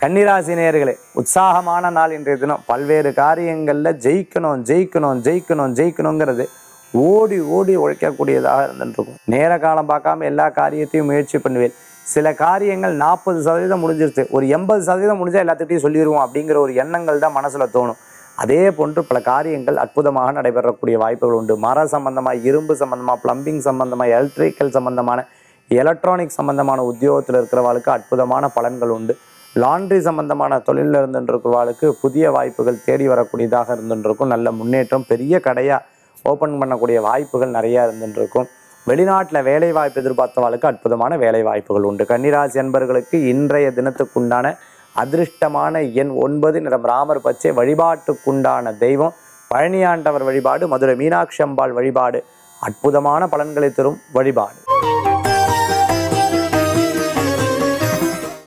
கன்னிராசி நேயர்களே உற்சாகமான நாள் இன்றைய தினம் பல்வேறு காரியங்களில் ஜெயிக்கணும் ஜெயிக்கணும் ஜெயிக்கணும் ஜெயிக்கணுங்கிறது ஓடி ஓடி உழைக்கக்கூடியதாக இருந்துருக்கும் நேர காலம் பார்க்காம எல்லா காரியத்தையும் முயற்சி பண்ணுவேன் சில காரியங்கள் நாற்பது சதவீதம் முடிஞ்சிருச்சு ஒரு எண்பது சதவீதம் முடிஞ்சால் எல்லாத்துட்டையும் சொல்லிடுவோம் அப்படிங்கிற ஒரு எண்ணங்கள் தான் மனசில் தோணும் அதே போன்று பல காரியங்கள் அற்புதமாக நடைபெறக்கூடிய வாய்ப்புகள் உண்டு மர சம்பந்தமாக இரும்பு சம்பந்தமாக பிளம்பிங் சம்பந்தமாக எலக்ட்ரிக்கல் சம்பந்தமான எலக்ட்ரானிக் சம்பந்தமான உத்தியோகத்தில் இருக்கிறவாளுக்கு அற்புதமான பலன்கள் உண்டு லாண்ட்ரி சம்பந்தமான தொழிலில் இருந்துருக்கிறவாளுக்கு புதிய வாய்ப்புகள் தேடி வரக்கூடியதாக இருந்துருக்கும் நல்ல முன்னேற்றம் பெரிய கடையாக ஓப்பன் பண்ணக்கூடிய வாய்ப்புகள் நிறையா இருந்துருக்கும் வெளிநாட்டில் வேலை வாய்ப்பு எதிர்பார்த்தவாளுக்கு அற்புதமான வேலை வாய்ப்புகள் உண்டு கன்னிராசி அன்பர்களுக்கு இன்றைய தினத்துக்குண்டான அதிர்ஷ்டமான எண் ஒன்பது நிறம் ராமர் பச்சை வழிபாட்டுக்குண்டான தெய்வம் பழனியாண்டவர் வழிபாடு மதுரை மீனாட்சி அம்பாள் வழிபாடு அற்புதமான பலன்களை தரும் வழிபாடு